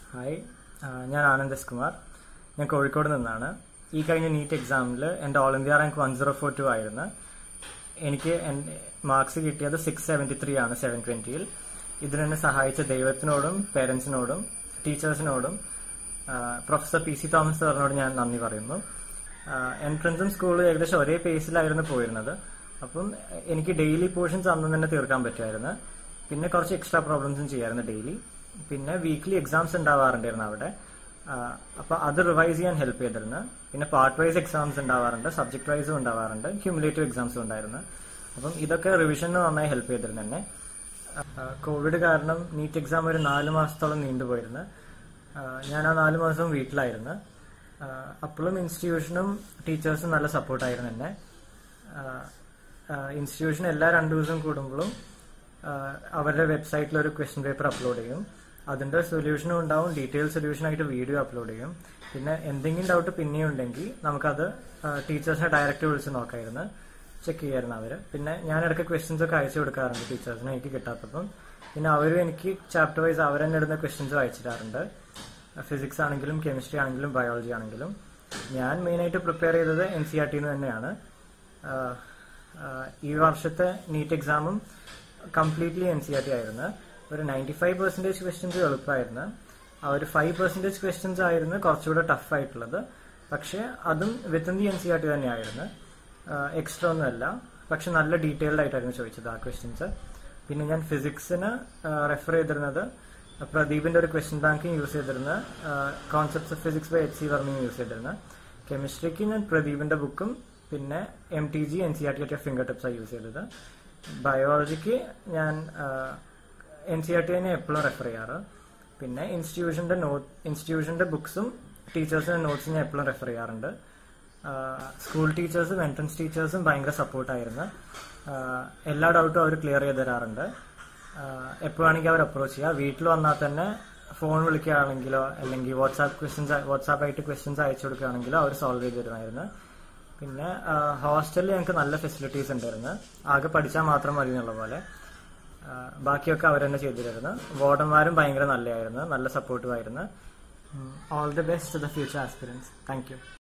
hi ആ, ഞാൻ Anand S Kumar ഞാൻ കോഴിക്കോട് നിന്നാണ് ഈ കഴിഞ്ഞ നീറ്റ് എക്സാമിൽ എൻ്റെ all India rank one zero four two ആയിരുന്നു എനിക്ക് മാർക്സ് കിട്ടിയത് സിക്സ് സെവൻറ്റി ത്രീ ആണ് സെവൻ ട്വൻറ്റിയിൽ ഇതിനെന്നെ സഹായിച്ച ദൈവത്തിനോടും പേരൻസിനോടും ടീച്ചേഴ്സിനോടും പ്രൊഫസർ പി സി തോമസ് സാറിനോട് ഞാൻ നന്ദി പറയുന്നു എൻട്രൻസും സ്കൂളും ഏകദേശം ഒരേ പേസിലായിരുന്നു പോയിരുന്നത് അപ്പം എനിക്ക് ഡെയിലി പോർഷൻസ് അന്ന് തന്നെ തീർക്കാൻ പറ്റുമായിരുന്നു പിന്നെ കുറച്ച് എക്സ്ട്രാ പ്രോബ്ലംസും ചെയ്യായിരുന്നു ഡെയിലി പിന്നെ വീക്ക്ലി എക്സാംസ് ഉണ്ടാവാറുണ്ടായിരുന്നു അവിടെ അപ്പൊ അത് റിവൈസ് ചെയ്യാൻ ഹെൽപ്പ് ചെയ്തിരുന്നു പിന്നെ പാർട്ട് വൈസ് എക്സാംസ് ഉണ്ടാവാറുണ്ട് സബ്ജക്ട് വൈസും ഉണ്ടാവാറുണ്ട് ക്യൂമുലേറ്റീവ് എക്സാംസും ഉണ്ടായിരുന്നു അപ്പം ഇതൊക്കെ റിവിഷന് നന്നായി ഹെൽപ്പ് ചെയ്തിരുന്നു എന്നെ കോവിഡ് കാരണം നീറ്റ് എക്സാം ഒരു നാല് മാസത്തോളം നീണ്ടുപോയിരുന്നു ആ, ഞാൻ ആ നാല് മാസം വീട്ടിലായിരുന്നു ആ, അപ്പോഴും ഇൻസ്റ്റിറ്റ്യൂഷനും ടീച്ചേഴ്സും നല്ല സപ്പോർട്ടായിരുന്നു എന്നെ ഇൻസ്റ്റിറ്റ്യൂഷൻ എല്ലാ രണ്ടു ദിവസം കൂടുമ്പോഴും ആ, അവരുടെ വെബ്സൈറ്റിൽ ഒരു ക്വസ്റ്റ്യൻ പേപ്പർ അപ്ലോഡ് ചെയ്യും അതിന്റെ സൊല്യൂഷനും ഉണ്ടാവും ഡീറ്റെയിൽ സൊല്യൂഷൻ ആയിട്ട് വീഡിയോ അപ്ലോഡ് ചെയ്യും പിന്നെ എന്തെങ്കിലും ഡൗട്ട് പിന്നെയും ഉണ്ടെങ്കിൽ നമുക്കത് ടീച്ചേഴ്സിനെ ഡയറക്റ്റ് വിളിച്ച് നോക്കായിരുന്നു ചെക്ക് ചെയ്യായിരുന്നു അവര് പിന്നെ ഞാൻ ഇടയ്ക്ക് ക്വസ്റ്റ്യൻസ് ഒക്കെ അയച്ചു കൊടുക്കാറുണ്ട് ടീച്ചേഴ്സിന് എനിക്ക് കിട്ടാത്തപ്പം പിന്നെ അവരും എനിക്ക് ചാപ്റ്റർ വൈസ് അവർ തന്നെ ഇടുന്ന ക്വസ്റ്റ്യൻസ് അയച്ചു തരാറുണ്ട് ഫിസിക്സ് ആണെങ്കിലും കെമിസ്ട്രി ആണെങ്കിലും ബയോളജി ആണെങ്കിലും ഞാൻ മെയിനായിട്ട് പ്രിപ്പയർ ചെയ്തത് എൻ സി ആർ ടിന്ന് തന്നെയാണ് ആഹ് ആഹ് ഈ വർഷത്തെ നീറ്റ് എക്സാമും completely N C R T ആയിരുന്നു ഒരു നയൻറ്റി ഫൈവ് പെർസെന്റേജ് ക്വസ്റ്റ്യൻസ് എളുപ്പമായിരുന്നു ആ ഒരു ഫൈവ് പെർസെന്റേജ് ക്വസ്റ്റ്യൻസ് ആയിരുന്നു കുറച്ചുകൂടെ ടഫ് ആയിട്ടുള്ളത് പക്ഷെ അതും within the N C R T തന്നെയായിരുന്നു എക്സ്ട്രാ ഒന്നുമല്ല പക്ഷെ നല്ല ഡീറ്റെയിൽഡ് ആയിട്ടായിരുന്നു ചോദിച്ചത് ആ ക്വസ്റ്റ്യൻസ് പിന്നെ ഞാൻ ഫിസിക്സിന് റെഫർ ചെയ്തിരുന്നത് പ്രദീപിന്റെ ഒരു ക്വസ്റ്റ്യൻ ബാങ്ക് യൂസ് ചെയ്തിരുന്ന concepts of physics by H C വർണിങ് യൂസ് ചെയ്തിരുന്ന കെമിസ്ട്രിക്ക് ഞാൻ പ്രദീപിന്റെ ബുക്കും പിന്നെ M T G N C R T ഒക്കെ ഫിംഗർ ടിപ്സാണ് യൂസ് ചെയ്തത് ബയോളജിക്ക് ഞാൻ എൻ സി ആർ ടി തന്നെ എപ്പോഴും റെഫർ ചെയ്യാറ് പിന്നെ ഇൻസ്റ്റിറ്റ്യൂഷന്റെ നോട്ട് ഇൻസ്റ്റിറ്റ്യൂഷന്റെ ബുക്സും ടീച്ചേഴ്സിന്റെ നോട്ട്സും ഞാൻ എപ്പോഴും റെഫർ ചെയ്യാറുണ്ട് സ്കൂൾ ടീച്ചേഴ്സും എൻട്രൻസ് ടീച്ചേഴ്സും ഭയങ്കര സപ്പോർട്ടായിരുന്നു എല്ലാ ഡൗട്ടും അവർ ക്ലിയർ ചെയ്ത് തരാറുണ്ട് എപ്പോഴാണെങ്കിൽ അവർ അപ്രോച്ച് ചെയ്യുക വീട്ടിൽ വന്നാൽ തന്നെ ഫോൺ വിളിക്കുകയാണെങ്കിലോ അല്ലെങ്കിൽ വാട്സാപ്പ് ക്വസ്റ്റ്യൻസ് വാട്സാപ്പ് ആയിട്ട് ക്വസ്റ്റ്യൻസ് അയച്ചു കൊടുക്കുകയാണെങ്കിലോ അവർ സോൾവ് ചെയ്ത് തരുമായിരുന്നു പിന്നെ ഹോസ്റ്റലിൽ ഞങ്ങൾക്ക് നല്ല ഫെസിലിറ്റീസ് ഉണ്ടായിരുന്നു ആകെ പഠിച്ചാൽ മാത്രം മതി എന്നുള്ള പോലെ ആ, ബാക്കിയൊക്കെ അവർ തന്നെ ചെയ്തു തരുന്നു വാർഡന്മാരും ഭയങ്കര നല്ലതായിരുന്നു നല്ല സപ്പോർട്ടീവ് ആയിരുന്നു all the best to the future aspirants thank U